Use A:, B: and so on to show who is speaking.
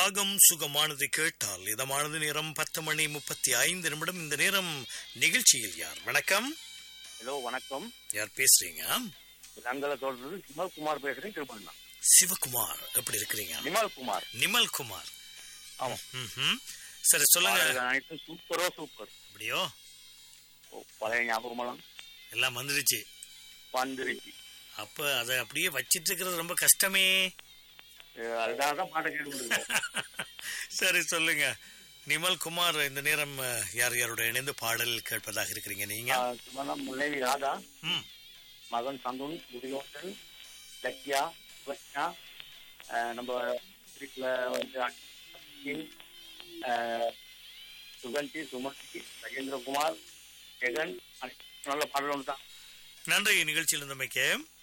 A: ராகம் சுகமானது கேட்டால் இதமானது நேரம் பத்து மணி முப்பத்தி ஐந்து நிமிடம் இந்த நேரம் நிகழ்ச்சியில் யார் வணக்கம்
B: ஹலோ வணக்கம்
A: யார் பேசுறீங்க
B: நாங்கள சொல்றது நிமல் குமார் பேசுறேன் திருப்பண்ணா
A: சிவகுமார் எப்படி இருக்கிறீங்க
B: நிமல் குமார்
A: நிமல் குமார்
B: ஆமா
A: ம்ஹும். சரி சொல்லுங்க
B: பாடல்கள் அனைத்தும் சூப்பரோ சூப்பர்
A: அப்படியோ
B: ஓ, பழைய ஞாபகமெல்லாம்
A: எல்லாம் வந்துருச்சு
B: வந்துருச்சு
A: அப்ப அதை அப்படியே வச்சிட்டு இருக்கிறது ரொம்ப கஷ்டமே
B: அஹ் அதுக்காக தான் பாட்டை கேட்டு
A: சரி சொல்லுங்க நிமல் குமார் இந்த நேரம் அஹ், யார் யாரோட இணைந்து பாடல் கேட்பதாக இருக்கிறீங்க நீங்க
B: சுமணம் முல்லைவி ராதா
A: ம்
B: மகன் சந்துன் முதியோசன் லக்யா சுவக்யா அஹ் நம்ம வீட்டில் வந்து அகில், அஹ் சுகந்தி சுமதி ரஜேந்திரகுமார் ஜெகன் அனைத்து நல்ல பாடல் ஒன்று தான்
A: நன்றி நிகழ்ச்சியில் இருந்தமைக்கு